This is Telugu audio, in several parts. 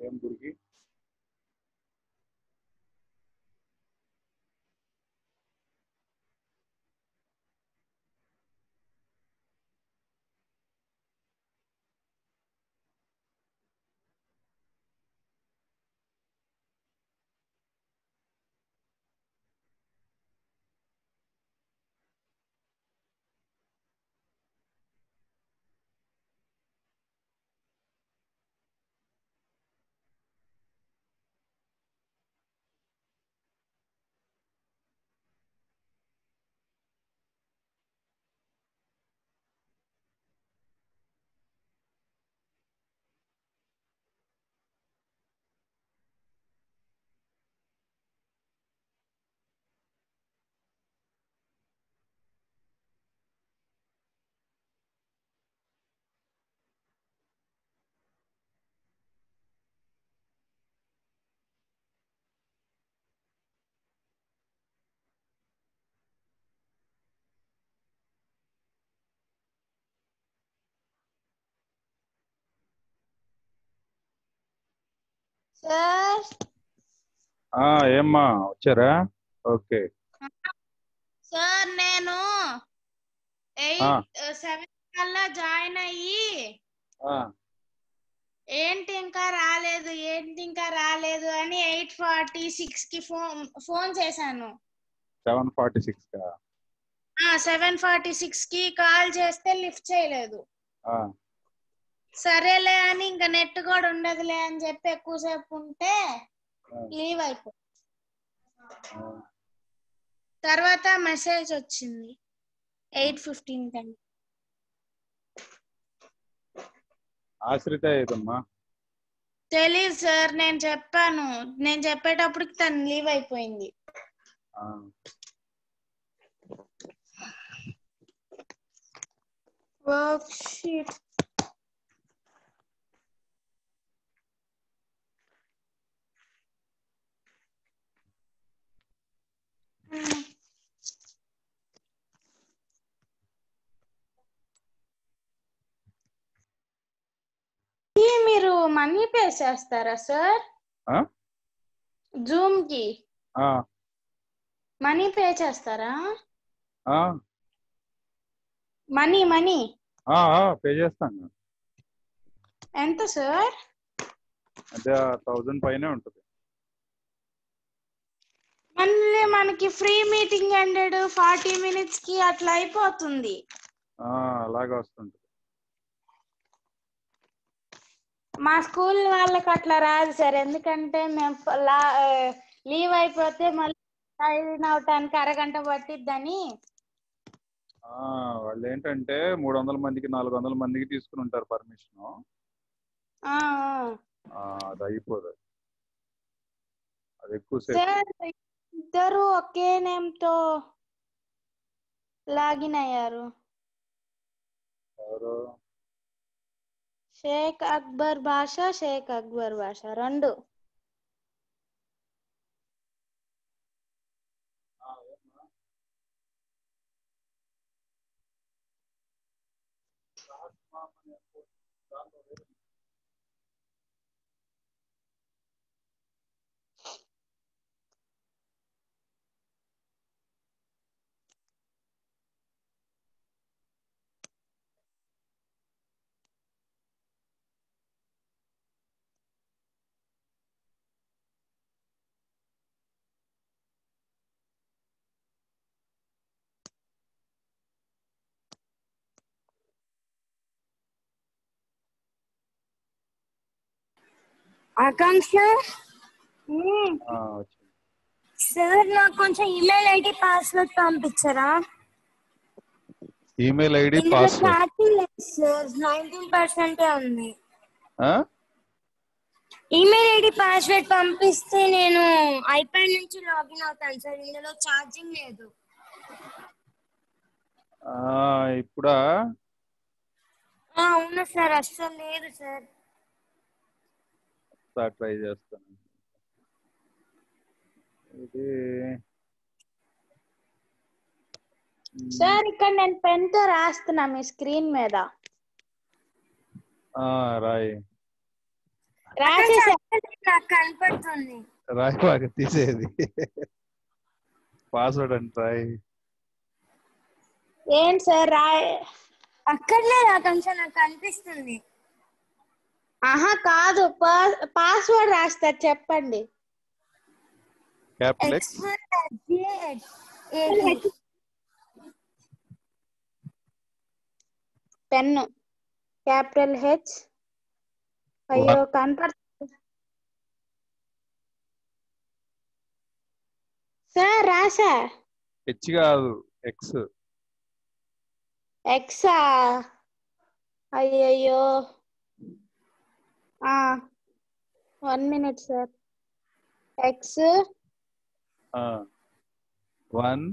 ఏం గురికి సార్ ఆ ఏమ్మా వచ్చారా ఓకే సార్ నేను ఆ. ఎయిట్ సెవెన్ కల్లా జాయిన్ అయ్యి ఆ, ఏంటి ఇంకా రాలేదు ఏంటి ఇంకా రాలేదు అని ఎయిట్ ఫార్టీ సిక్స్ కి ఫోన్ ఫోన్ చేశాను సెవెన్ ఫార్టీ సిక్స్ కా సెవెన్ ఫార్టీ సిక్స్ కి కాల్ చేస్తే లిఫ్ట్ చేయలేదు ఆ, సరేలే అని ఇంకా నెట్ కూడా ఉండదులే అని చెప్పి ఎక్కువసేపు ఉంటే ఆ, లీవ్ అయిపో ఆ. తర్వాత మెసేజ్ వచ్చింది ఎయిట్ ఫిఫ్టీన్ కని ఆశ్రిత ఏదమ్మా తెలీదు సార్ నేను చెప్పాను నేను చెప్పేటప్పటికి తను లీవ్ అయిపోయింది ఆ, వర్క్ షీట్ మీరు మనీ పే చేస్తారా సార్ ఆ? జూమ్ కి ఆ, మనీ పే చేస్తారా ఆ, మనీ మనీ ఆ, ఆ, పే చేస్తాను ఎంత సార్ అదే థౌజండ్ పైనే ఉంటుంది మళ్ళీ మనకి free meeting hundred forty minutes కి అట్లా అయిపోతుంది ఆ, అలాగే వస్తుంటుంది మా స్కూల్ వాళ్ళకి అట్లా రాదు సార్ ఎందుకంటే మేము లీవ్ అయిపోతే మళ్ళీ జాయిన్ అవటానికి అరగంట పట్టిద్దని ఆ, వాళ్ళు ఏంటంటే మూడు వందల మందికి నాలుగు వందల మందికి తీసుకుని ఉంటారు పర్మిషన్ ఆ, అది అయిపోదు అది ఎక్కువసేపు సార్ ఇద్దరు ఒకే నేమ్ తో లాగిన్ అయ్యారు ఎవరు షేక్ అక్బర్ భాష షేక్ అక్బర్ భాష రెండు ఆకాంక్ష ఆ, వచ్చింది సార్ నాకు కొంచెం ఈమెయిల్ ఐడి పాస్వర్డ్ పంపించరా ఈమెయిల్ ఐడి ఇందులో పాస్వర్డ్ ఛాటింగ్ లేదు సార్ నైన్టీన్ పర్సెంటే ఉంది ఈమెయిల్ ఐడి పాస్వర్డ్ పంపిస్తే నేను ఐప్యాడ్ నుంచి లాగిన్ అవుతాను సార్ ఇందులో ఛార్జింగ్ లేదు ఇప్పుడా ఆ, అవును సార్ అస్సలు లేదు సార్ ట్రై చేస్తాను ఇది సార్ ఇక్కడ నేను పెన్ తో రాస్తున్నా మీ స్క్రీన్ మీద ఆ, రాయి రాసేసా నాకు కనపడుతుంది రాయి బాగా తీసేది పాస్వర్డ్ అంట రాయి ఏంటి సార్ రాయ్ అక్కర్లేదు ఆకాంక్ష నాకు కనిపిస్తుంది ఆహా కాదు పాస్వర్డ్ రాస్తారు చెప్పండి capital X X pen capital H అయ్యో కనపడుతుంది సార్ రాసా హెచ్ కాదు ఎక్స్ ఎక్సా అయ్యయ్యో one minute sir X one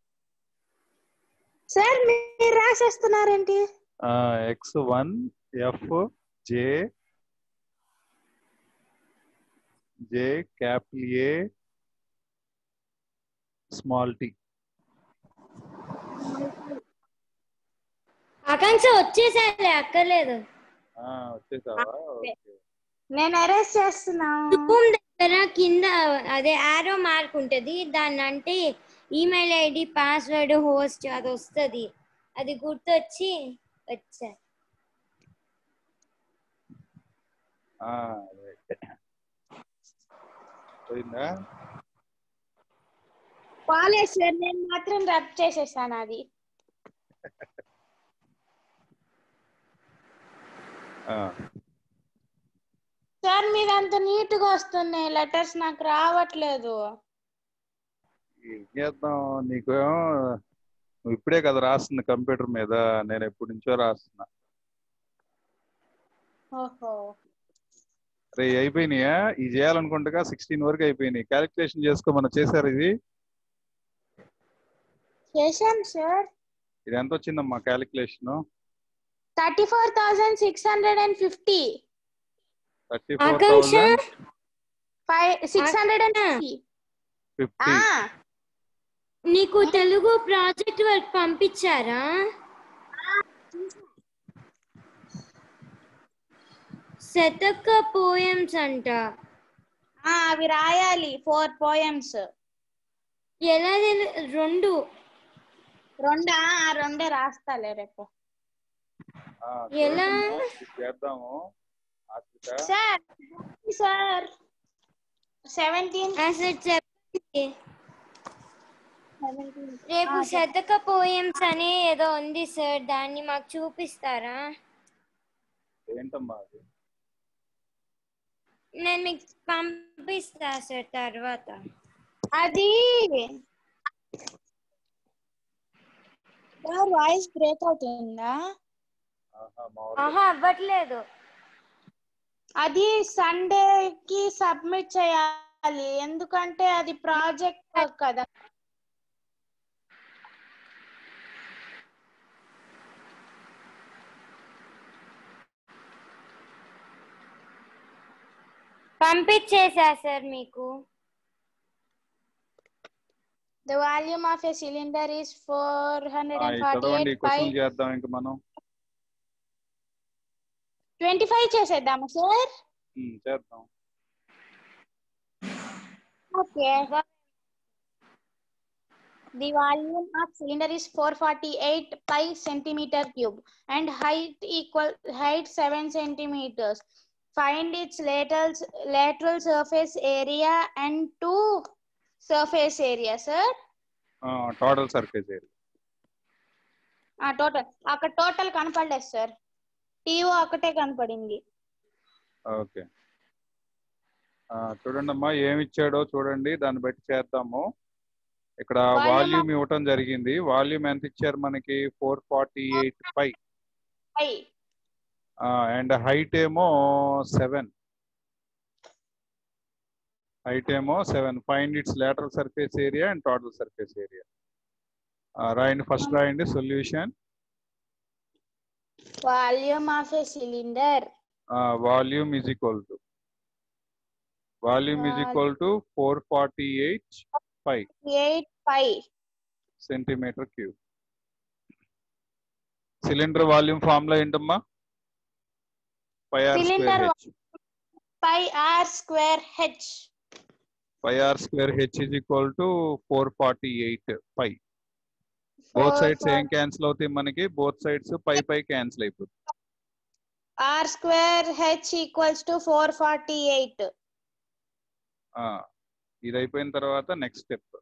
sir మీరు రాసేస్తున్నారేంటి X one F J J capital A small T Akanksha వచ్చేసాలే అక్కర్లేదు వచ్చేసావా ఓకే నేను అరెస్ట్ చేస్తున్నా రూమ్ దగ్గర కింద అదే ఆరో మార్క్ ఉంటది దాన్ని అంటే ఈమెయిల్ ఐడి పాస్వర్డ్ హోస్ట్ అది వస్తది అది గుర్తొచ్చి వచ్చా ఆ, right. పోయిందా కాలేజ్ సార్ నేను మాత్రం రబ్ చేసేసాను అది ఆ, సార్ మీరు అంత నీట్ గా వస్తున్నాయి లెటర్స్ నాకు రావట్లేదు ఏం చేద్దాం నీకేమో నువ్వు ఇప్పుడే కదా రాస్తుంది కంప్యూటర్ మీద నేను ఎప్పటి నుంచో రాస్తున్నా ఓహో రే అయిపోయినాయా ఇది చేయాలనుకుంటగా సిక్స్టీన్ వరకు అయిపోయినాయి క్యాలిక్యులేషన్ చేసుకో మనం చేశారు ఇది చేశాను సార్ ఇది ఎంత వచ్చిందమ్మా calculation thirty four thousand six hundred and fifty thirty four Akanksha thousand five six hundred and fifty fifty నీకు తెలుగు ప్రాజెక్ట్ వర్క్ పంపించారా శతక పోయమ్స్ అంట అవి రాయాలి ఫోర్ పోయమ్స్ ఎలా తెలు రెండు రెండా ఆ రెండే రాస్తాలే రేపు ఎలా? చేద్దాము ఆశ్రిత సార్ సార్ సెవెంటీన్ అసలు చెప్పండి రేపు శతక పోయమ్స్ అని ఏదో ఉంది సార్ దాన్ని మాకు చూపిస్తారా ఏంటమ్మా అది నేను మీకు పంపిస్తా సార్ తర్వాత అది సార్ వాయిస్ బ్రేక్ అవుతుందా ఆహా, మామూలుగా. ఆహా అవ్వట్లేదు అది సండేకి సబ్మిట్ చేయాలి ఎందుకంటే అది ప్రాజెక్ట్ కదా పంపించేసా సార్ మీకు the volume of a cylinder is four hundred ఆ, అండ్ ఇది ఫార్టీ చదవండి ఎయిట్ ఫైవ్ క్వశ్చన్ చేద్దాం ఇంక మనం ట్వంటీ ఫైవ్ చేసేద్దామా సార్ ఉమ్, చేద్దాం okay The volume of cylinder is 448 pi centimeter cube and height equal height 7 centimeters. Find its lateral lateral surface area and two surface area, sir. Total surface area ఆ టోటల్ అక్కడ టోటల్ కనపడలేదు సార్ టీఓ ఒకటే కనపడింది ఓకే చూడండి అమ్మా ఏమి ఇచ్చాడో చూడండి దాన్ని బట్టి చేద్దాము ఇక్కడ Volume వాల్యూమ్ ఇవ్వటం జరిగింది వాల్యూమ్ ఎంత ఇచ్చారు మనకి four forty eight five pi and height ఏమో సెవెన్ హైట్ ఏమో seven find its lateral surface area and total surface area రాయండి ఫస్ట్ రాయండి solution volume of a cylinder volume is equal to volume is Vol- equal to four forty eight five eight pi centimetre cube cylinder volume formula ఏంటమ్మా pi R Cylinder square H pi r square h. Pi are square H is equal to four forty eight pi both sides ఏం క్యాన్సిల్ అవుతాయి మనకి both sides pi pi cancel అయిపోతుంది r square h equals to 448. ఆ, ఇది అయిపోయిన తర్వాత next step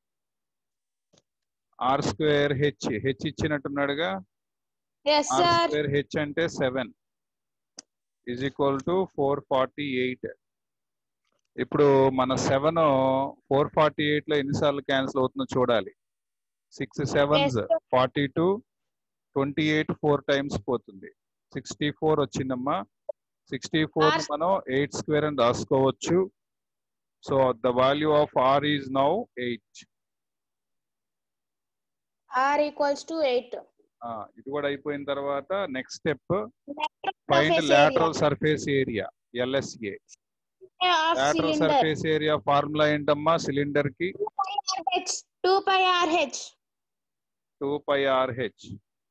R square H H ఇచ్చినట్టున్నాడుగా Yes, R sir. Square H అంటే seven is equal to four forty eight ఇప్పుడు మన సెవెన్ ఫోర్ ఫార్టీ ఎయిట్ లో ఎన్నిసార్లు క్యాన్సిల్ అవుతుందో చూడాలి six sevens Yes, sir. Forty two twenty eight four times పోతుంది సిక్స్టీ ఫోర్ వచ్చిందమ్మా సిక్స్టీ ఫోర్ R- మనం ఎయిట్ స్క్వేర్ అని రాసుకోవచ్చు so the value of R is now eight r equals to 8. ఇది కూడా అయిపోయిన తర్వాత next step Lateral find surface lateral surface area LSA area of lateral cylinder. Surface area formula ఏంటమ్మా సిలిండర్ కి 2 pi rh. 2 pi rh. Two pi RH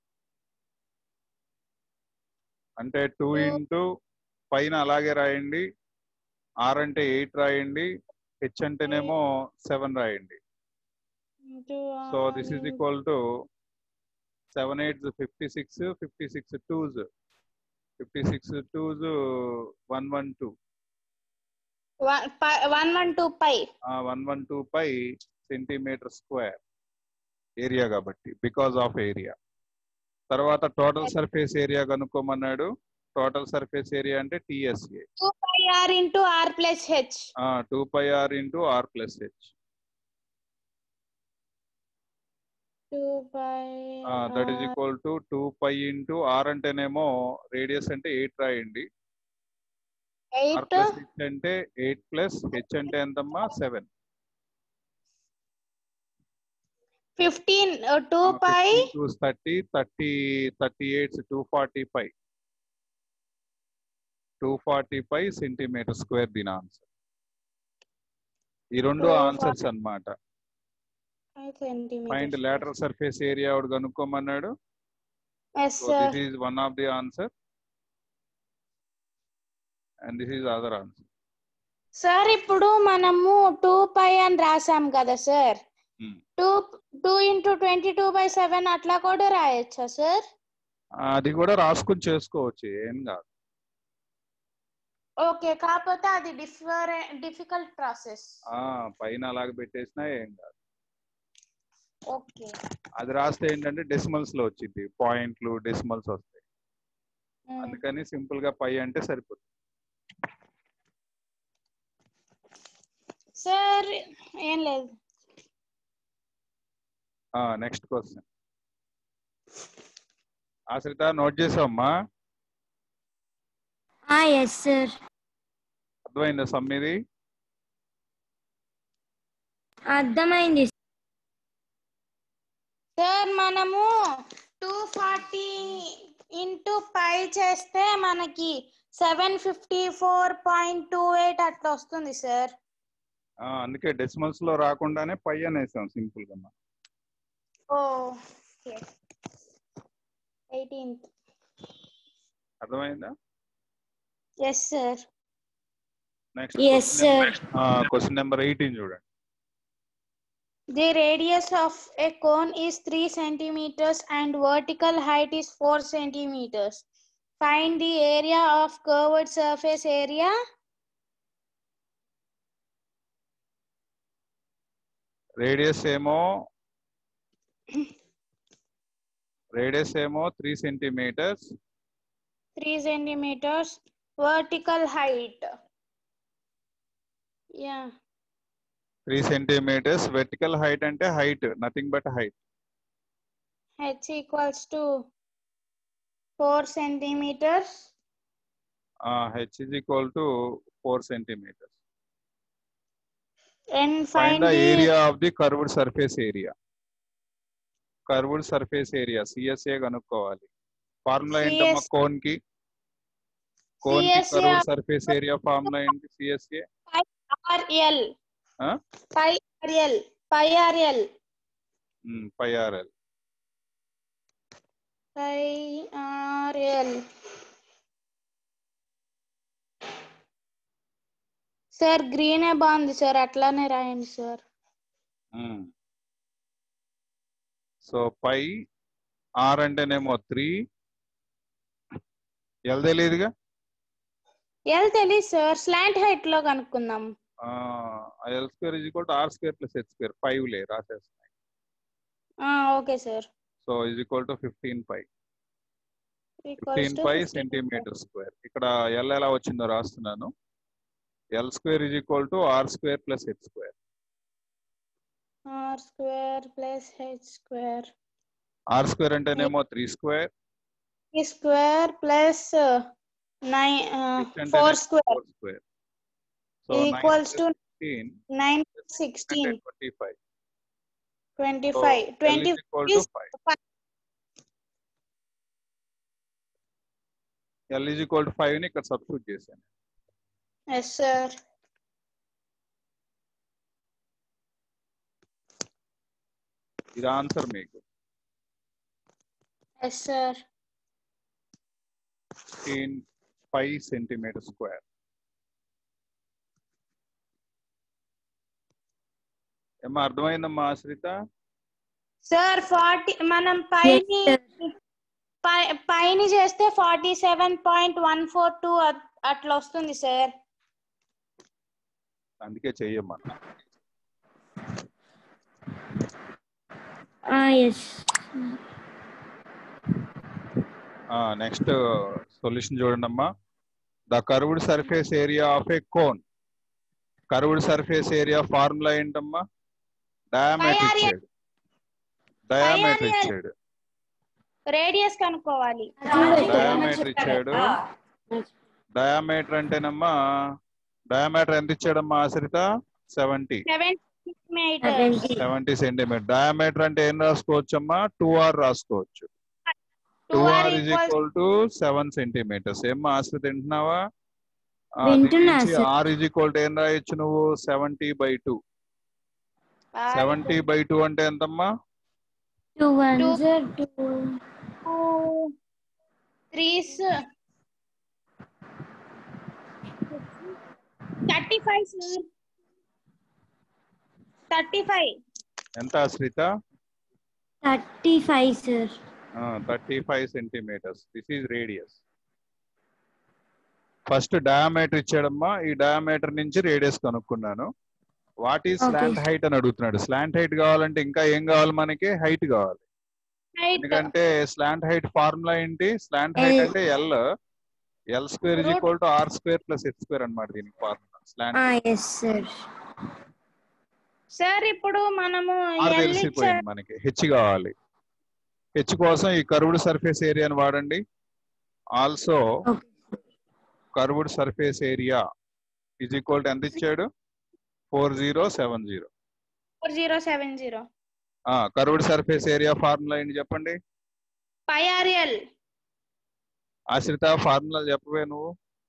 అంటే టూ Two. ఇంటూ పైన అలాగే రాయండి ఆర్ అంటే ఎయిట్ రాయండి హెచ్ అంటేనేమో సెవెన్ రాయండి Into so r this is into- equal to seven eight fifty six fifty six twos fifty six twos one one two one pi, 112 pi. One one two pi centimetre square area కాబట్టి బికాస్ ఆఫ్ ఏరియా తర్వాత టోటల్ సర్ఫేస్ ఏరియా కనుక్కోమన్నాడు టోటల్ సర్ఫేస్ ఏరియా అంటే TSA 2 pi r into r plus h. Two pi R into R plus H 2 pi that is r equal to two pi into R అంటేనేమో రేడియస్ అంటే ఎయిట్ రాయండి ఆర్ 8 ప్లస్ హెచ్ అంటే ఎయిట్ ప్లస్ హెచ్ అంటే ఎంతమ్మా seven 15 uh, 2 pi two thirty thirty thirty eight two forty five two forty five centimetre square దీని ఆన్సర్ ఈ రెండు 240 ఆన్సర్స్ అన్నమాట centimeters. Find lateral surface area ఒకటి కనుక్కోమన్నాడు Yes, so sir. This is one of the answer and this is other answer sir ఇప్పుడు మనము టూ పై అని రాసాం కదా sir Hmm. Two two into twenty two by seven అట్లా కూడా రాయొచ్చా సార్ అది కూడా రాసుకుని చేసుకోవచ్చు ఏం కాదు ఓకే కాకపోతే అది డిఫరెంట్ డిఫికల్ట్ ప్రాసెస్ ఆ పైన అలాగ పెట్టేసినా ఏం కాదు ఓకే అది రాస్తే ఏంటంటే డెసిమల్స్ లో వచ్చింది పాయింట్లు డెసిమల్స్ వస్తాయి అందుకని సింపుల్ గా పై అంటే సరిపోతుంది సార్ ఏం లేదు నెక్స్ట్ క్వశ్చన్ ఆశ్రిత నోట్ చేసావమ్మా ఎస్ సార్ అర్థమైందా సమ్మిది అర్థమైంది సార్ మనము టూ ఫార్టీ ఇంటూ పై చేస్తే మనకి seven fifty four point two eight అట్లా వస్తుంది సార్ ఆ, అందుకే డెసిమల్స్ లో రాకుండానే పై అనేసాం సింపుల్ గా మనం. ఓకే ఎయిటీన్త్ అర్థమైందా yes sir next Yes, sir. Question number eighteen చూడండి The radius of a cone is 3 centimeters and vertical height is 4 centimeters. Find the area of curved surface area. Radius ఏమో రేడియస్ ఏమో three centimetres 3 centimeters. Vertical height. Yeah. Three centimetres vertical height అంటే height nothing but height H equals to 4 centimeters. H is equal to four centimetres And find find the the area of the curved surface area curved surface area CSA కనుక్కోవాలి ఫార్ములా ఏంటమ్మా CS కోన్ కి కోన్ కి CSA curved surface area formula ఏంటి CSA RL. Huh? Pi RL. Pi RL. Pi RL Pi RL. Sir గ్రీనే బాగుంది సార్ అట్లానే రాయండి సార్ సో పై ఆర్ అంటేనేమో త్రీ ఎల్ తెలియదుగా ఎల్ తెలియదు సార్ స్లాంట్ హైట్ లో కనుక్కుందాం L square is equal to R square plus H square five లే రాసేస్తున్నాయి okay sir so is equal to fifteen pi equals fifteen to pi centimetre square ఇక్కడ ఎల్ ఎలా వచ్చిందో రాస్తున్నాను L square is equal to R square plus H square are square plus H square are square అంటేనేమో త్రీ స్క్వేర్ ఈ square plus nine four square four square so equals to fifteen nine sixteen twenty five twenty five twenty equal to is five L is equal to five ని ఇక్కడ సబ్స్టిట్యూట్ చేశాను ఎస్ సార్ ఇది ఆన్సర్ మీకు yes sir fifteen five centimetre square ఏమో అర్థమైందమ్మా ఆశ్రిత సార్ ఫార్టీ మనం పైని పై- పైని చేస్తే forty seven point one four two అట్లా వస్తుంది సార్ అందుకే చెయ్యమ్మా ఎస్ నెక్స్ట్ సొల్యూషన్ చూడండి అమ్మా the curved surface area of a cone curved surface area formula ఏంటమ్మా డయామీటర్ Pi area. ఇచ్చాడు డయామీటర్ area. ఇచ్చాడు రేడియస్ కనుక్కోవాలి డయామీటర్ ఇచ్చాడు డయామీటర్ అంటేనమ్మా డయామీటర్ ఎంత ఇచ్చాడమ్మా Ashritha seventy seven metre seventy centimetre diameter అంటే ఏం రాసుకోవచ్చమ్మా టూ ఆర్ రాసుకోవచ్చు two R is equal to seven centimetres ఏమ్మా ఆశ్రిత వింటున్నావా వింటున్నా, sir. R is equal to ఏం రాయొచ్చు నువ్వు seventy by two seventy by two అంటే ఎంతమ్మా two one two threes thirty five sir thirty five ఎంత Ashritha thirty five sir thirty five centimetres this is radius first diameter ఇచ్చాడమ్మా ఈ డయామీటర్ నుంచి రేడియస్ కనుక్కున్నాను what is Okay. Slant height అని అడుగుతున్నాడు స్లాంట్ హైట్ కావాలంటే ఇంకా ఏం కావాలి మనకి హైట్ కావాలి హైట్ ఎందుకంటే స్లాంట్ హైట్ ఫార్ములా ఏంటి స్లాంట్ హైట్ L. అంటే L L square is Root- equal to R square plus H square అనమాట దీనికి formula slant yes sir sir ఇప్పుడు మనము ఆర్ L తెలిసిపోయింది మనకి హెచ్ కావాలి హెచ్ కోసం ఈ కర్వ్డ్ సర్ఫేస్ ఏరియాని వాడండి also Okay. Curved surface area is equal to ఎంత ఇచ్చాడు four zero seven zero four zero seven zero curved surface area formula ఏంటి చెప్పండి పై ఆర్ఎల్ ఆశ్రిత ఫార్ములా చెప్పవే నువ్వు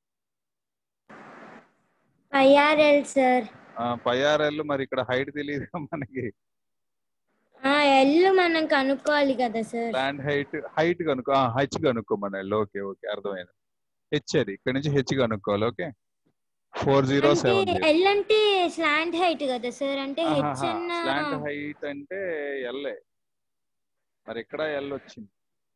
ఐఆర్ఎల్ సార్ పైఆర్ఎల్ మరి ఇక్కడ హైట్ తెలియదు మనకి ఎల్ మనం కనుక్కోవాలి కదా సార్ ల్యాండ్ హైట్ హైట్ కనుక్కో హెచ్ కనుక్కోమని ఓకే ఓకే అర్థమైంది హెచ్ అది ఇక్కడ నుంచి హెచ్ కనుక్కోవాలి ఓకే ఫోర్ జీరో సెవెన్ అంటే జీరో ఎల్ అంటే స్లాంట్ హైట్ కదా సార్ అంటే హెచ్ అన్న స్లాంట్ హైట్ అంటే ఎల్ఏ మరి ఇక్కడ ఎల్ వచ్చింది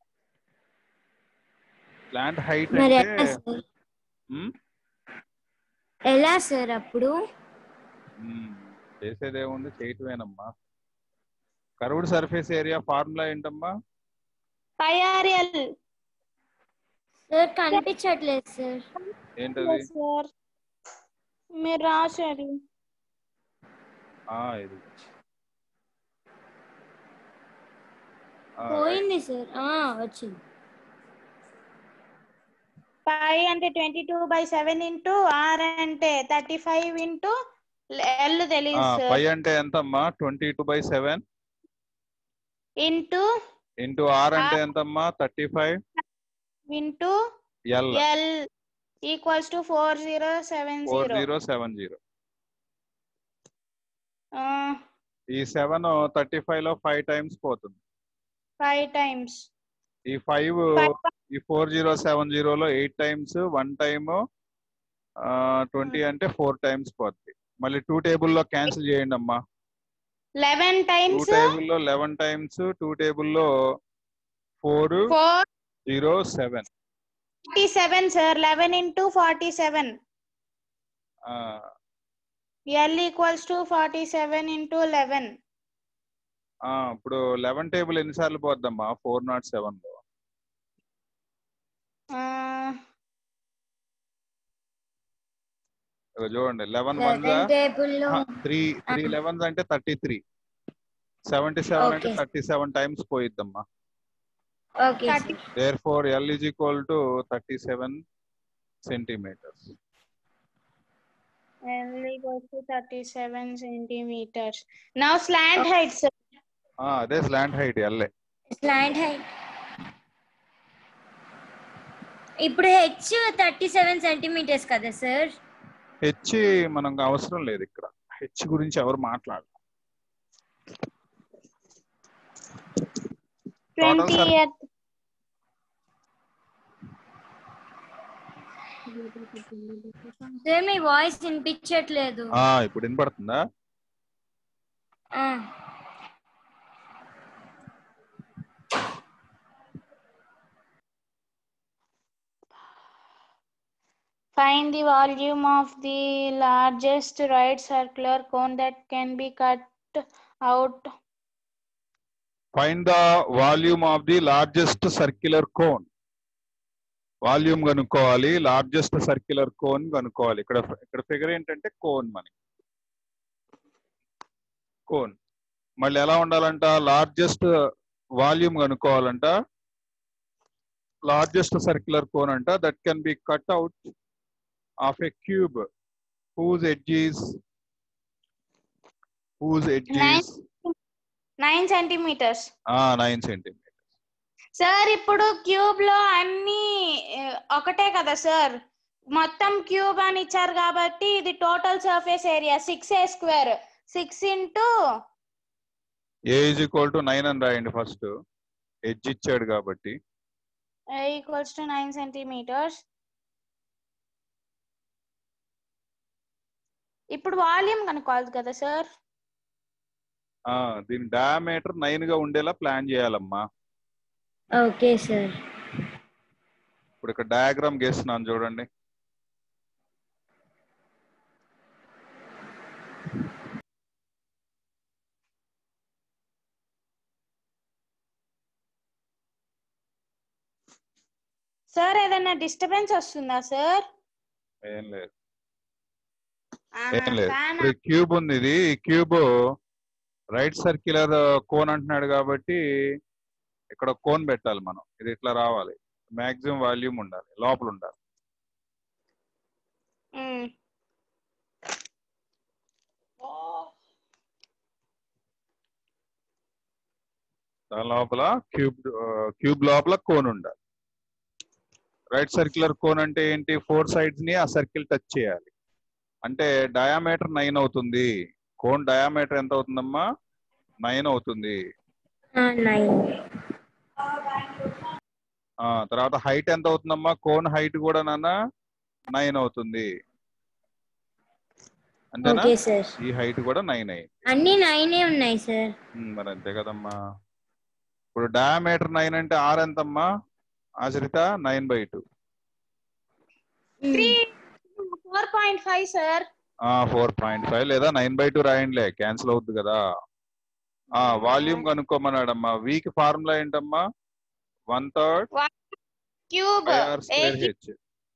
స్లాంట్ హైట్ మరి అంటే ఎలా సార్ ఉమ్, ఎలా సార్ అప్పుడు ఉమ్, చేసేదేముంది చేయటమేనమ్మా కర్వ్డ్ సర్ఫేస్ ఏరియా ఫార్ములా ఏంటమ్మా పై ఆర్ఎల్ సార్ కనిపించట్లేదు సార్ ఏంటది సార్ మీరు రాశారు ఆ ఇది ఆ, పోయింది సార్ ఆ, వచ్చింది పై అంటే twenty two by seven into R అంటే థర్టీ ఫైవ్ ఇంటూ ఎల్ ఆ, తెలియదు పై సార్ అంటే ఎంతమ్మా twenty two by seven into into R అంటే ఎంతమ్మా thirty five into L L equals to four zero seven four zero zero seven zero ఈ సెవెన్ థర్టీ ఫైవ్ లో ఫైవ్ టైమ్స్ పోతుంది ఫైవ్ టైమ్స్ ఈ ఫైవ్ ఈ ఫోర్ జీరో సెవెన్ జీరోలో eight times one time twenty అంటే ఫోర్ టైమ్స్ పోద్ది మళ్ళీ టూ టేబుల్లో క్యాన్సిల్ చేయండి అమ్మా లెవెన్ టూ టైమ్స్ టేబుల్లో లెవెన్ టైమ్స్ టూ టేబుల్లో four four zero seven forty seven sir eleven into forty seven L equals to forty seven into eleven ఇప్పుడు లెవెన్ టేబుల్ ఎన్నిసార్లు పోద్దమ్మా ఫోర్ నాట్ సెవెన్ లో ఇక చూడండి లెవెన్ వన్ సెవెన్ టేబుల్ లో త్రీ త్రీ Ah. లెవెన్స్ అంటే థర్టీ త్రీ సెవెంటీ సెవెన్ అంటే Okay. థర్టీ సెవెన్ టైమ్స్ పోయిద్దమ్మా okay Thirty. There four L is equal to thirty seven centimetres L equals to 37 centimeters. Now slant height, sir. అదే స్లాంట్ హైట్ ఎల్ఏ స్లాంట్ హైట్ ఇప్పుడు హెచ్ థర్టీ సెవెన్ సెంటీమీటర్స్ కదా సార్ హెచ్ మనకు అవసరం లేదు ఇక్కడ హెచ్ గురించి ఎవరు మాట్లాడారు 20 sir. years. సార్ మీ వాయిస్ వినిపించట్లేదు ఇప్పుడు వినపడుతుందా ఆ, Find the volume of the largest right circular cone that can be cut out. Find the volume of the largest circular cone volume కనుక్కోవాలి లార్జెస్ట్ సర్క్యులర్ కోన్ కనుక్కోవాలి ఇక్కడ ఇక్కడ ఫిగర్ ఏంటంటే కోన్ మనకి కోన్ మళ్ళీ ఎలా ఉండాలంట లార్జెస్ట్ వాల్యూమ్ కనుక్కోవాలంట లార్జెస్ట్ సర్క్యులర్ కోన్ అంట that can be cut out of a cube whose edges whose edges 9 centimeters. Nine centimetre sir ఇప్పుడు క్యూబ్ లో అన్ని ఆ, ఒకటే కదా సార్ మొత్తం క్యూబ్ అని ఇచ్చారు కాబట్టి ఇది total surface area six a square six into a is equal to nine అని రాయండి ఫస్ట్ ఎడ్జ్ ఇచ్చాడు కాబట్టి ఈక్వల్స్ టు నైన్ సెంటీమీటర్స్ ఇప్పుడు వాల్యూమ్ కనుక్కోవాలి కదా సార్ ఆ దీని డయామీటర్ నైన్ గా ఉండేలా ప్లాన్ చేయాలమ్మా ఓకే సార్ ఇప్పుడు ఇక్కడ డయాగ్రామ్ గీస్తున్నాను చూడండి సార్ ఏదైనా డిస్టర్బెన్స్ వస్తుందా సార్ ఏం లేదు ఏం లేదు ఇప్పుడు క్యూబ్ ఉంది ఇది ఈ క్యూబ్ రైట్ సర్క్యులర్ కోన్ అంటున్నాడు కాబట్టి ఇక్కడ కోన్ పెట్టాలి మనం ఇది ఇట్లా రావాలి మాక్సిమం వాల్యూమ్ ఉండాలి లోపల ఉండాలి దాని లోపల క్యూబ్ క్యూబ్ లోపల కోన్ ఉండాలి రైట్ సర్క్యులర్ కోన్ అంటే ఏంటి ఫోర్ సైడ్స్ ని ఆ సర్కిల్ టచ్ చేయాలి అంటే డయామీటర్ నైన్ అవుతుంది కోన్ డయామీటర్ ఎంత అవుతుందమ్మా నైన్ అవుతుంది నైన్ ఆ తర్వాత హైట్ ఎంత అవుతుందమ్మా కోన్ హైట్ కూడా నాన్న నైన్ అవుతుంది అంతేనా ఓకే సార్ ఈ హైట్ కూడా నైన్ అయింది అన్ని నైనే ఉన్నాయి సార్ ఉమ్, మరి అంతే కదమ్మా ఇప్పుడు డయామీటర్ నైన్ అంటే ఆర్ ఎంతమ్మా Ashritha nine by two three four point five sir four point five లేదా నైన్ బై టూ రాయండిలే క్యాన్సిల్ అవుద్ది కదా ఆ వాల్యూమ్ కనుక్కోమన్నాడమ్మా వీక్ ఫార్ములా ఏంటమ్మా one third cube r square h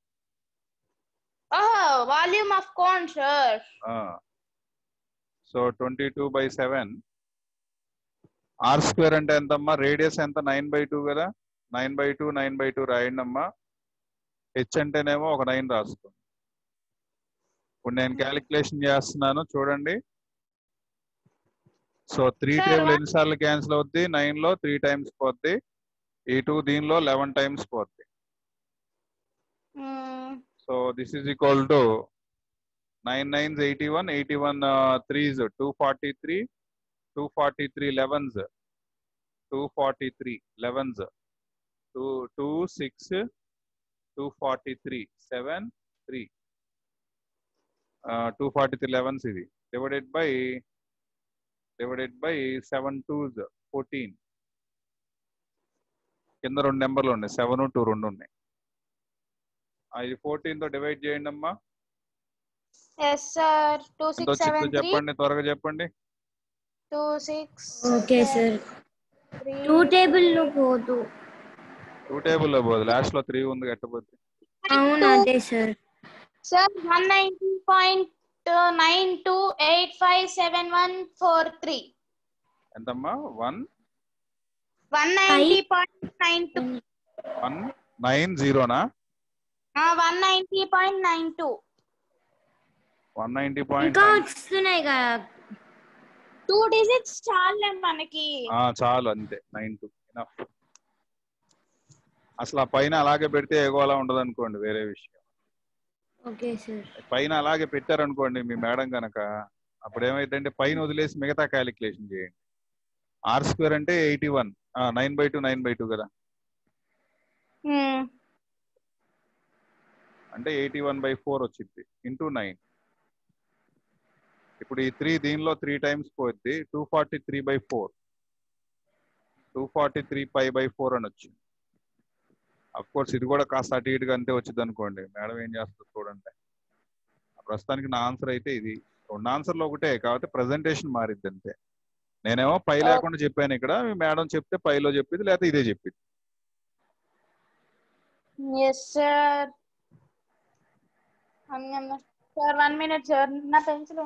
ఓహో volume of cone sir so twenty two by seven r square అంటే ఎంతమ్మా రేడియస్ ఎంత నైన్ బై టూ కదా nine by two nine by two రాయండి అమ్మా హెచ్ అంటేనేమో ఒక నైన్ రాసుకోండి ఇప్పుడు నేను క్యాలిక్యులేషన్ చేస్తున్నాను చూడండి so three Sir, table what- ఎన్నిసార్లు క్యాన్సిల్ అవుద్ది నైన్ లో త్రీ టైమ్స్ పోద్ది ఈ టూ దీనిలో లెవెన్ టైమ్స్ పోద్ది so this is equal to nine nines eighty one eighty one threes two forty three two forty three elevens two forty three elevens two two six two forty three seven three two forty three elevens ఇది divided by divided by seven two fourteen కింద రెండు నెంబర్లు ఉన్నాయి సెవెన్ టూ రెండు ఉన్నాయి ఆ, ఇది ఫోర్టీన్ తో డివైడ్ చేయండి అమ్మా ఎస్ సార్ టూ ఎంత సిక్స్ వచ్చిందో సెవెన్ త్రీ చెప్పండి త్వరగా చెప్పండి two six okay sir two table లో పోదు టూ టేబుల్ లో పోదు లాస్ట్ లో త్రీ ఉంది కట్టపోతే అవును అదే sir sir one ninety point nine two eight five seven one four three ఎంతమ్మా one one ninety point nine two one nine జీరోనా one ninety point nine two one ninety point ఇంకా వస్తున్నాయి కదా టూ డిజిట్స్ చాలే మనకి చాలు అంతే నైన్ టూ అసలు ఆ పైన అలాగే పెడితే ఎగోలా ఉండదు అనుకోండి వేరే విషయం ఓకే సార్ పైన అలాగే పెట్టారనుకోండి మీ మేడం గనక అప్పుడు ఏమైందంటే పైన వదిలేసి మిగతా క్యాలిక్యులేషన్ చేయండి ఆర్ స్క్వేర్ అంటే eighty one nine by two nine by two కదా అంటే ఎయిటీ వన్ బై ఫోర్ వచ్చింది ఇంటూ నైన్ ఇప్పుడు ఈ త్రీ దీనిలో త్రీ టైమ్స్ పోద్ది two forty three by four two forty three pi by four అని వచ్చింది అఫ్ కోర్స్ ఇది కూడా కాస్త అటు ఇటుగా అంతే వచ్చింది అనుకోండి మేడం ఏం చేస్తుంది చూడండి ప్రస్తుతానికి నా ఆన్సర్ అయితే ఇది రెండు ఆన్సర్లు ఒకటే కాబట్టి ప్రజెంటేషన్ మారిద్ది అంతే నేనేమో పై లేకుండా చెప్పాను ఇక్కడ మీ మేడం చెప్తే పైలో చెప్పింది లేకపోతే ఇదే చెప్పింది yes sir sir one minute sir నా పెన్సిల్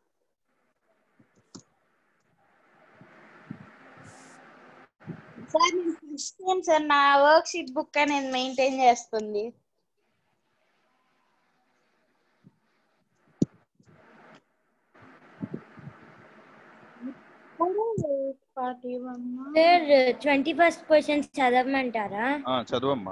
సార్ నేను ఫస్ట్ టైం సార్ నా వర్క్ షీట్ బుక్ నేను మెయింటైన్ చేస్తుంది సార్ ట్వంటీ ఫస్ట్ క్వశ్చన్ చదవమంటారా ఆ, చదవమ్మా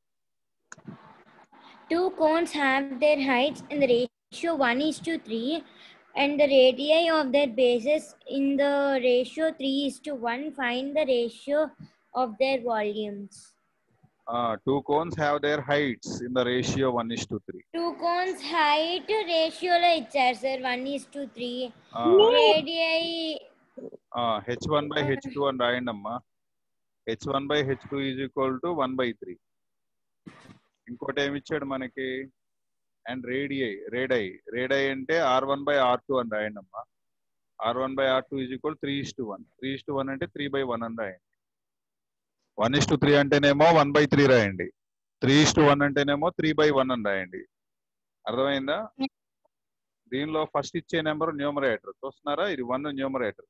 Two cones have their heights in the ratio 1 is to 3 and the radii of their bases in the ratio 3 is to 1. Find the ratio of their volumes. Two cones have their heights in the ratio one is to three Two cones height ratio లో ఇచ్చారు sir 1 is to 3. Radii h one by h two అని రాయండి అమ్మా h one by h two is equal to one by three ఇంకోటి ఏమి ఇచ్చాడు మనకి అండ్ రేడిఐ రేడై రేడై అంటే r one by r two అని రాయండి అమ్మా r one by r two is equal three is to one three is to one అంటే త్రీ బై వన్ అని రాయండి వన్ ఇస్ టు త్రీ అంటేనేమో వన్ బై త్రీ రాయండి త్రీ ఇస్ టు వన్ అంటేనేమో త్రీ బై వన్ అని రాయండి అర్థమైందా దీనిలో ఫస్ట్ ఇచ్చే నెంబర్ న్యూమరేటర్ చూస్తున్నారా ఇది వన్ న్యూమరేటర్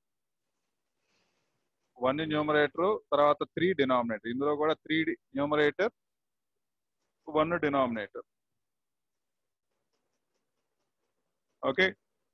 వన్ న్యూమరేటర్ తర్వాత త్రీ డినామినేటర్ ఇందులో కూడా three numerator one denominator okay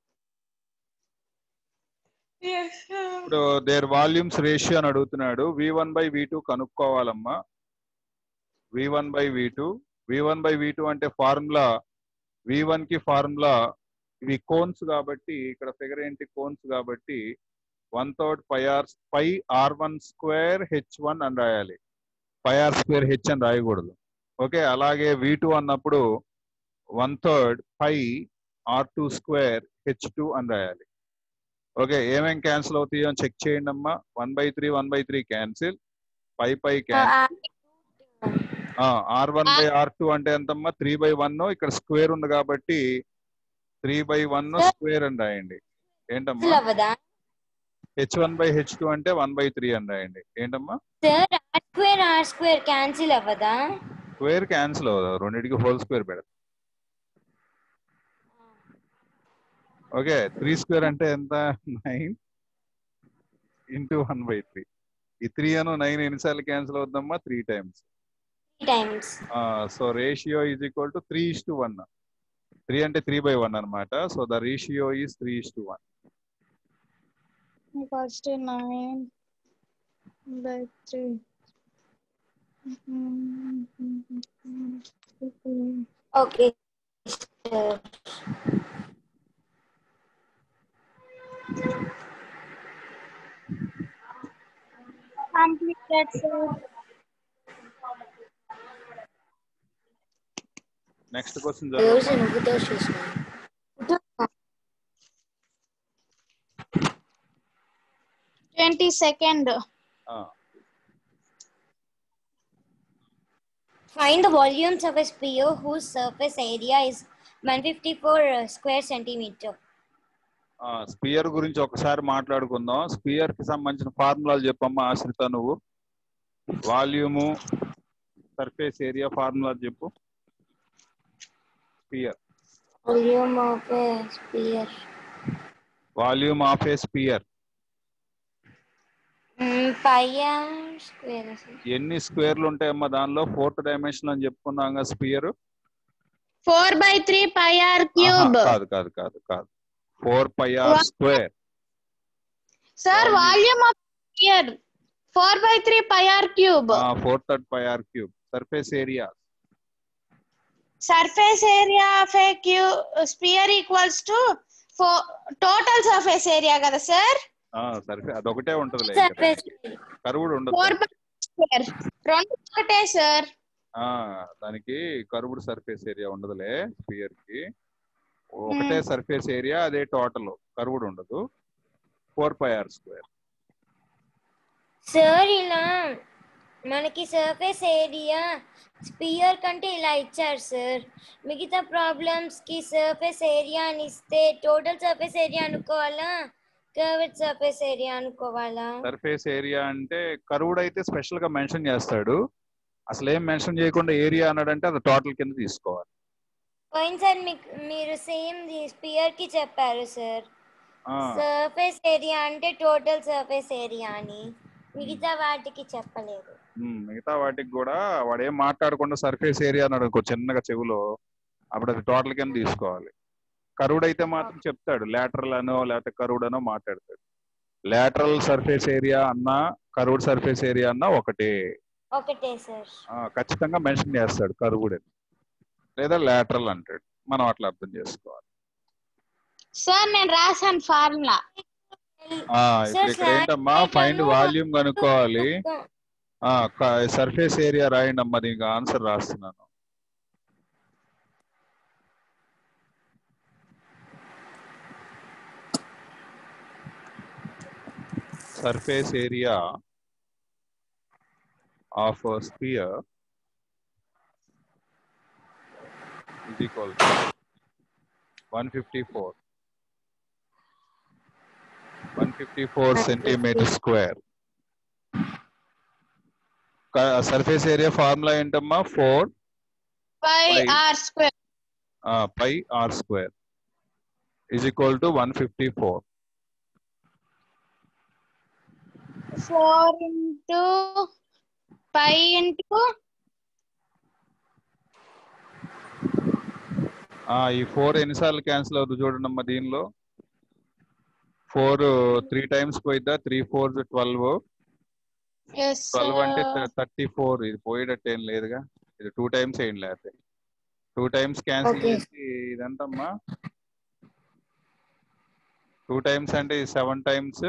ఇప్పుడు దేర్ వాల్యూమ్స్ రేషియో అని అడుగుతున్నాడు v one by v two కనుక్కోవాలమ్మా v one by v two v one by v two అంటే ఫార్ములా వి వన్ కి ఫార్ములా ఇవి కోన్స్ కాబట్టి ఇక్కడ ఫిగర్ ఏంటి కోన్స్ కాబట్టి one third pi r pi r one square h one అని రాయాలి పై ఆర్ స్క్వేర్ హెచ్ అని రాయకూడదు ఓకే అలాగే వి టూ అన్నప్పుడు one third pi r two square h two అని రాయాలి ఓకే ఏమేం క్యాన్సిల్ అవుతాయో అని చెక్ చేయండి అమ్మా one by three one by three cancel pi pi cancel r one by r two అంటే ఎంతమ్మా త్రీ బై వన్ ఇక్కడ స్క్వేర్ ఉంది కాబట్టి త్రీ బై వన్ స్క్వేర్ అని రాయండి ఏంటమ్మా అవ్వదా h one by h two అంటే వన్ బై త్రీ అని రాయండి ఏంటమ్మా sir r square are square cancel అవ్వదా స్క్వేర్ క్యాన్సిల్ అవుతుంది రెండింటికి హోల్ స్క్వేర్ పెడతాం ఓకే త్రీ స్క్వేర్ అంటే ఎంత nine into one by three ఈ త్రీ అను నైన్ ఎన్నిసార్లు క్యాన్సిల్ అవుద్దమ్మా three times three times so ratio is equal to three is to one three అంటే త్రీ బై వన్ అనమాట so the ratio is three is to one first nine by three okay sir completed sir next question రోజు నువ్వుతో చూసినాను twenty second Find the volumes of a sphere whose surface area is 154 square centimeter. Sphere గురించి ఒకసారి మాట్లాడుకుందాం స్పియర్ కి సంబంధించిన ఫార్ములాలు చెప్పమ్మా ఆశ్రిత నువ్వు వాల్యూము సర్ఫేస్ ఏరియా ఫార్ములా చెప్పు sphere Volume of a sphere. Volume of a sphere Mm, pi r square. ఎన్ని స్క్వేర్లు ఉంటాయమ్మా దానిలో ఫోర్త్ డైమెన్షన్ అని చెప్పుకున్నాం sphere four by three pi r cube కాదు కాదు కాదు కాదు four pi r What? Square sir Volume. Volume of sphere four by three pi r cube four third pi r cube surface area surface area of a క్యూ sphere equals to total surface area కదా సార్ సర్ఫే అదొకటే ఉంటది Surface. కరువుడు ఉండదు ఫోర్ బై స్క్వేర్ రెండు ఒకటే సార్ ఆ దానికి కర్వ్డ్ సర్ఫేస్ ఏరియా ఉండదులే స్పియర్ కి ఒకటే సర్ఫేస్ ఏరియా అదే టోటల్ కర్వ్డ్ ఉండదు four pi are square sir ఇలా మనకి సర్ఫేస్ ఏరియా స్పియర్ కంటే ఇలా ఇచ్చారు సార్ మిగతా ప్రాబ్లమ్స్ కి సర్ఫేస్ ఏరియా అని ఇస్తే టోటల్ సర్ఫేస్ ఏరియా అనుకోవాలా కర్వ్డ్ సర్ఫేస్ ఏరియా అనుకోవాలా సర్ఫేస్ ఏరియా అంటే కర్వ్డ్ అయితే స్పెషల్ గా మెన్షన్ చేస్తాడు అసలు ఏం మెన్షన్ చేయకుండా ఏరియా అన్నాడంటే అది టోటల్ కింద తీసుకోవాలి పోయినసారి మీకు మీరు సేమ్ స్పియర్ కి చెప్పారు సార్ ఆ, సర్ఫేస్ ఏరియా అంటే టోటల్ సర్ఫేస్ ఏరియా అని మిగతా వాటికి చెప్పలేదు ఉమ్, మిగతా వాటికి కూడా వాడు ఏం మాట్లాడకుండా సర్ఫేస్ ఏరియా అన్నాడు అనుకో చిన్నగా చెవులో అప్పుడు అది టోటల్ కింద తీసుకోవాలి కరువుడ్ అయితే మాత్రం చెప్తాడు లాటరల్ అనో లేకపోతే కరువుడ్ అనో మాట్లాడతాడు లాటరల్ సర్ఫేస్ ఏరియా అన్నా కరువుడ్ సర్ఫేస్ ఏరియా అన్నా ఒకటే ఒకటే సార్ ఆ, ఖచ్చితంగా మెన్షన్ చేస్తాడు కరువుడ్ అని లేదా లాటరల్ అంటాడు మనం అట్లా అర్థం చేసుకోవాలి సార్ నేను రాశాను ఫార్ములా ఆ, ఇప్పుడు ఇక్కడ ఏంటమ్మా ఫైండ్ వాల్యూమ్ కనుక్కోవాలి సర్ఫేస్ ఏరియా రాయండి అమ్మా దీనికి ఆన్సర్ రాస్తున్నాను surface area of a sphere is equal to 154 154 centimeter square surface area formula ఏంటమ్మా four pi Pi. R square pi are square is equal to one fifty four four into pi into ఈ ఫోర్ ఎన్నిసార్లు క్యాన్సిల్ అవుతుంది చూడండి అమ్మా దీనిలో ఫోర్ త్రీ టైమ్స్ పోయిద్దా three four twelve yes twelve అంటే థర్టీ ఫోర్ ఇది పోయేటట్టు ఏం లేదుగా ఇది టూ టైమ్స్ వేయండి లేకపోతే టూ టైమ్స్ క్యాన్సిల్ Okay. చేసి ఇదంతమ్మా టూ టైమ్స్ అంటే ఇది seven times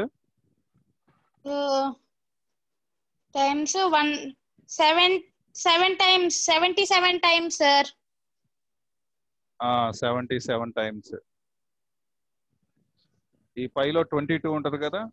times one seven seven times seventy seven times sir seventy seven times ఈ పైలో ట్వంటీ టూ ఉంటది కదా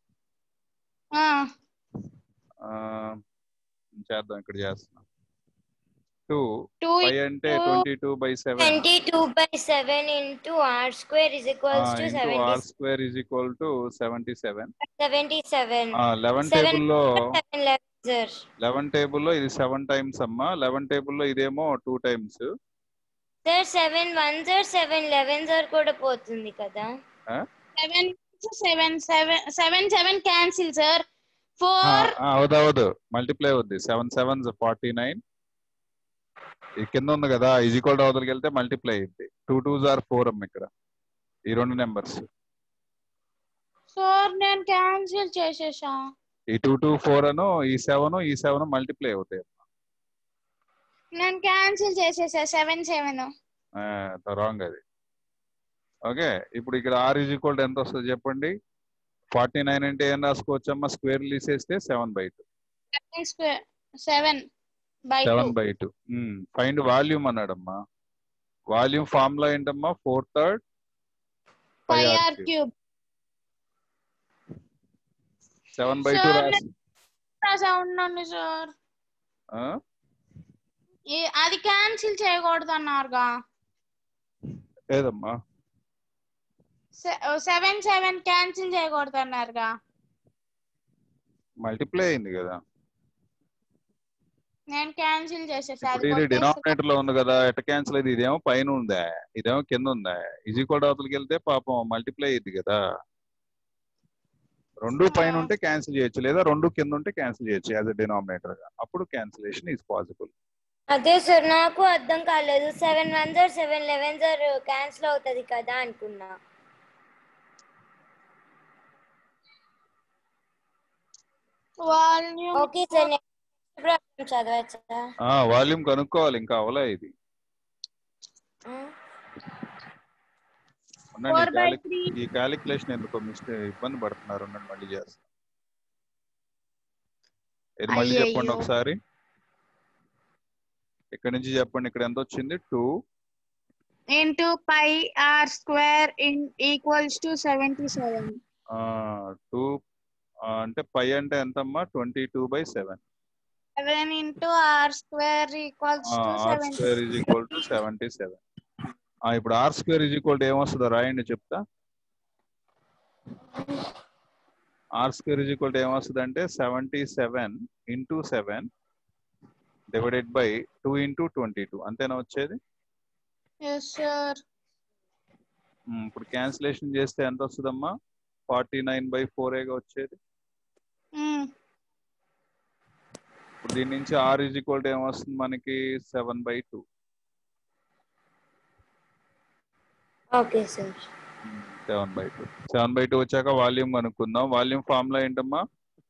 ఆ, చేద్దాం ఇక్కడ చేస్తున్నాం టూ టూ పై అంటే into- twenty two by seven 22 by 7 into r square is equals to into r 70, square is equal to seventy seven 77. Eleven Seven- టేబుల్లో 7 11 sir. లెవెన్ టేబుల్లో ఇది సెవెన్ టైమ్స్ అమ్మా లెవెన్ టేబుల్లో ఇదేమో two times Sir 7 1 sir 7 11 sir కూడా పోతుంది కదా seven seven seven seven seven cancel sir four అవదవదు మల్టిప్లై అవుద్ది సెవెన్ సెవెన్ ఫార్టీ నైన్ ఈ కింద ఉంది కదా ఈజ్వల్ అవతలకి వెళ్తే మల్టిప్లై అయింది టూ టూ జార్ ఫోర్ అమ్మ ఇక్కడ ఈ రెండు నెంబర్స్ సార్ నేను క్యాన్సిల్ చేసేసా ఈ టూ టూ ఫోర్ అను ఈ సెవెన్ ఈ సెవెన్ మల్టిప్లై అవుతాయి నేను క్యాన్సిల్ చేసేసా సెవెన్ సెవెన్ రాంగ్ అది ఓకే ఇప్పుడు ఇక్కడ ఆర్ ఈజ్ ఈక్వల్ ఎంత వస్తుంది చెప్పండి ఫార్టీ నైన్ అంటే ఏం రాసుకోవచ్చమ్మా స్క్వేర్ తీసేస్తే seven by two seven square seven by two seven by two find volume అన్నాడమ్మా వాల్యూమ్ ఫార్ములా ఏంటమ్మా four third pi r cube seven by two Sir, రాసి రాసా ఉండండి సార్ ఆ? అది క్యాన్సిల్ చేయకూడదు అన్నారుగా లేదమ్మా సెవెన్ సెవెన్ క్యాన్సిల్ చేయకూడదు అన్నారుగా మల్టిప్లై అయింది కదా నేను క్యాన్సిల్ చేసేసా ఇప్పుడు ఇది డినామినేటర్ లో ఉంది కదా ఎట్ట క్యాన్సిల్ అయింది ఇదేమో పైన ఉందా ఇదేమో కింద ఉందా ఈజీ కోడ్ అవతలకి వెళ్తే పాపం మల్టిప్లై అయింది కదా రెండు పైన ఉంటే క్యాన్సిల్ చేయొచ్చు లేదా రెండు కింద ఉంటే క్యాన్సిల్ చేయొచ్చు యాజ్ అ డినామినేటర్ గా అప్పుడు క్యాన్సిలేషన్ ఈజ్ పాసిబుల్ అదే సార్ నాకు అర్థం కాలేదు seven one sir seven eleven sir cancel అవుతుంది కదా అనుకున్నా volume okay sir next problem చదవచ్చా ఆ వాల్యూమ్ కనుక్కోవాలి ఇంకా అవలే ఇది ఉండండి, ఫోర్ ఈ బై క్యాలిక్- త్రీ ఈ క్యాలిక్యులేషన్ ఎందుకో మిస్టేక్ ఇబ్బంది పడుతున్నారు ఉండండి మళ్ళీ చేస్తాను ఇది మళ్ళీ చెప్పండి అయ్యయ్యో. ఒకసారి ఇక్కడ నుంచి చెప్పండి ఇక్కడ ఎంత వచ్చింది two into pi are square in equals to seventy seven two అంటే పై అంటే ఎంతమ్మా twenty two by seven seven into r square equals to r seventy square is equal to seventy seven ఇప్పుడు r square is equal to ఏమొస్తుందో రాయండి చెప్తా r square is equal to ఏమొస్తుంది అంటే seventy seven into seven divided by two into twenty two అంతేనా వచ్చేది ఎస్ సార్ ఉమ్, ఇప్పుడు క్యాన్సిలేషన్ చేస్తే ఎంత వస్తుందమ్మా ఫార్టీ నైన్ బై ఫోర్ ఏగా వచ్చేది ఇప్పుడు దీని నుంచి ఆర్ ఈజ్ ఈక్వల్ టు ఏమొస్తుంది మనకి seven by two okay sir seven by two seven by two వచ్చాక వాల్యూమ్ కనుక్కుందాం వాల్యూమ్ ఫార్ములా ఏంటమ్మా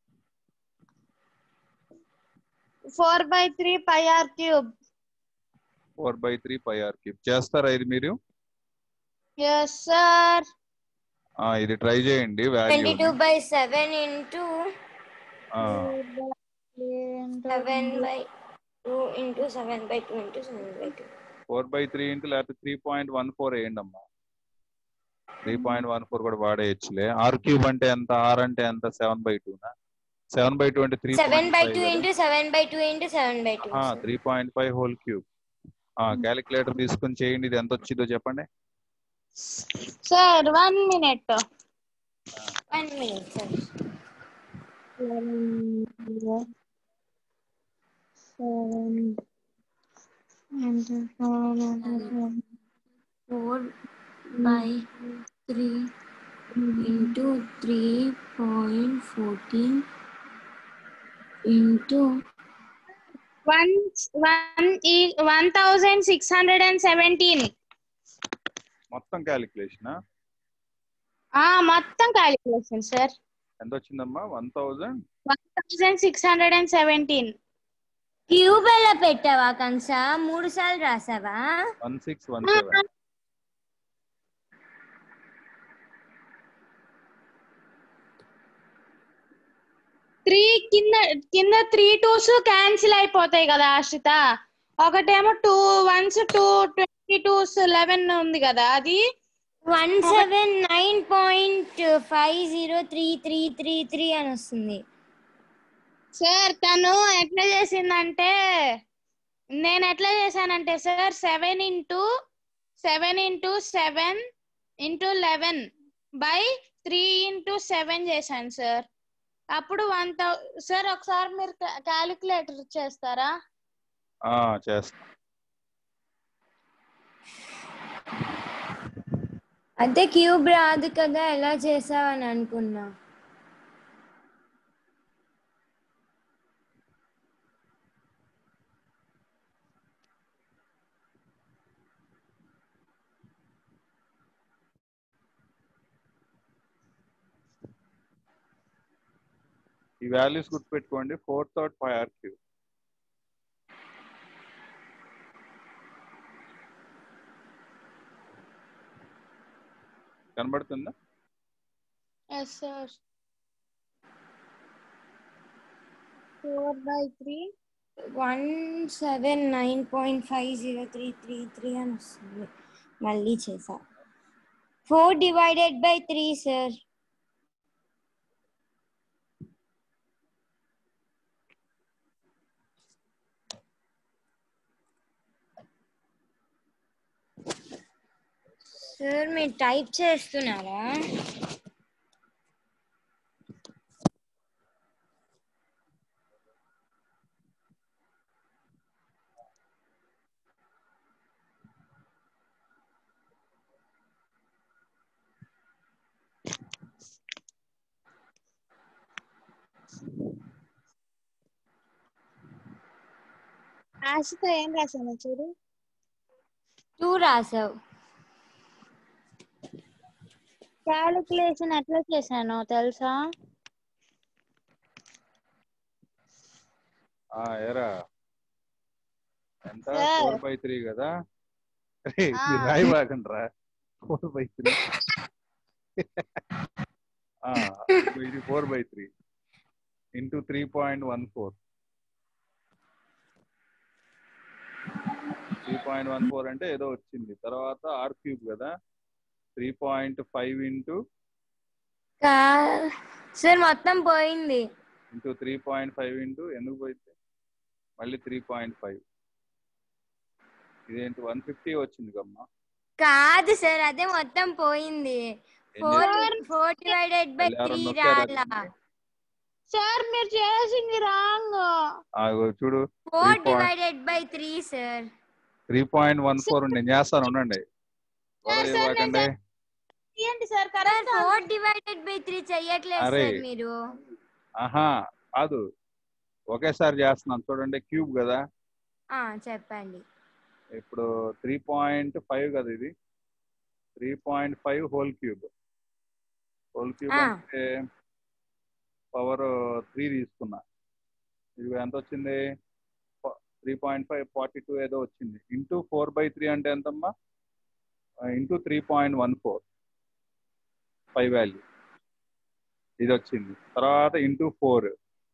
four by three pi r cube four by three pi r cube చేస్తారా ఇది మీరు ఎస్ సార్ ఆ, ఇది ట్రై చేయండి twenty value two by seven into seven by two into seven by two into seven by two four by three into లేకపోతే త్రీ పాయింట్ వన్ ఫోర్ వేయండి అమ్మా త్రీ పాయింట్ వన్ ఫోర్ కూడా వాడేయచ్చులే ఆర్ క్యూబ్ అంటే ఎంత ఆర్ అంటే ఎంత సెవెన్ బై టూనా సెవెన్ బై టూ అంటే three seven by two into seven by two into seven by two three point five whole cube calculator తీసుకుని చేయండి ఇది ఎంత వచ్చిందో చెప్పండి sir one minute one minute sir four by three into three point fourteen into one one ఈ one thousand six hundred and seventeen మొత్తం క్యాలిక్యులేషన్ మొత్తం క్యాలిక్యులేషన్ సార్ ఎంత వచ్చిందమ్మా one thousand one thousand six hundred and seventeen cube ఎలా పెట్టావా కంసా మూడు సార్లు రాసావా one six one seven three కింద కింద త్రీ టూస్ క్యాన్సిల్ అయిపోతాయి కదా ఆశ్రిత ఒకటేమో two ones two twenty twos eleven ఉంది కదా అది one seven nine point five zero three three three three అని వస్తుంది సార్ తను ఎట్లా చేసిందంటే నేను ఎట్లా చేశానంటే sir seven into seven into seven into eleven by three into seven చేశాను సార్ అప్పుడు వన్ థౌ సార్ ఒకసారి మీరు క్యాలిక్యులేటర్ చేస్తారా చేస్తా అదే క్యూబ్ రాదు కదా ఎలా చేసావని అనుకున్నా ఈ వాల్యూస్ గుర్తుపెట్టుకోండి four third five r q కనబడుతుందా yes sir four by three one seven nine point five zero three three three అని వస్తుంది మళ్ళీ చేసా four divided by three sir sir మీరు టైప్ చేస్తున్నారా ఆశతో ఏం రాశాను చూడు టూ రాసావు క్యాలిక్యులేషన్ ఎట్లా చేశాను తెలుసా ఆ ఎరా ఎంత Sir. ఫోర్ బై త్రీ కదా రే, ఆ. మీరు రాయి బాగండి రా ఫోర్ బై త్రీ ఇది four by three into three point one four three point one four అంటే ఏదో వచ్చింది తర్వాత ఆర్ క్యూబ్ కదా త్రీ పాయింట్ ఫైవ్ ఇంటూ కా- సార్ మొత్తం పోయింది into three point five into ఎందుకు పోయింది మళ్ళీ త్రీ పాయింట్ ఫైవ్ ఇదేంటి వన్ ఫిఫ్టీ వచ్చింది కమ్మా కాదు సార్ అదే మొత్తం పోయింది ఏం ఫోర్ చేయాలి? ఫోర్ డివైడెడ్ బై మళ్ళీ త్రీ ఎవరన్నా నొక్కారా రాలా దీన్ని? సార్ మీరు చేసింది రాంగ్ ఆగో చూడు four point- divided by three sir three point one four నేను చేస్తాను ఉండండి గొడవ Sir, sir, ఇవ్వకండి తీయండి sir sir correct four divided by three చెయ్యట్లేదు అరే. సార్ మీరు ఆహా కాదు ఒకేసారి చేస్తున్నాను చూడండి క్యూబ్ కదా ఆ చెప్పండి ఇప్పుడు త్రీ పాయింట్ ఫైవ్ కదా ఇది three point five whole cube whole cube ఆ. అంటే పవర్ త్రీ తీసుకున్నా ఇది ఎంత వచ్చింది three point five forty two ఏదో వచ్చింది ఇంటూ ఫోర్ బై త్రీ అంటే ఎంతమ్మా ఇంటూ three point one four five value ఇది వచ్చింది తర్వాత ఇంటూ ఫోర్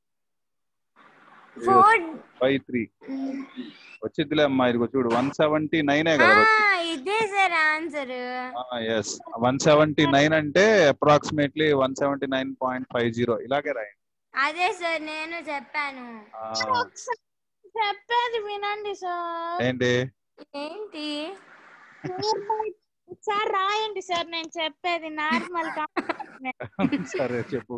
ఫోర్ బై త్రీ వచ్చిద్దిలే అమ్మా ఇదిగో చూడు వన్ సెవెంటీ నైనే కదా ఇదే sir answer yes one seventy nine అంటే approximately one seventy nine point five zero ఇలాగే రాయండి అదే సార్ నేను చెప్పాను ఆ, ఒకసారి చెప్పేది వినండి సార్ ఏంటి ఏంటి సార్ రాయండి సార్ నేను చెప్పేది నార్మల్ గా సరే చెప్పు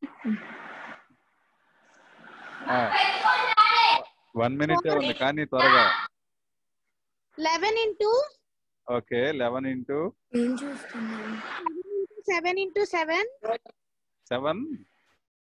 వన్ మినిట్ ఉంది కానీ త్వరగా eleven into okay eleven into ఏం చూస్తున్నాను సెవెన్ ఇంటూ సెవెన్ సెవెన్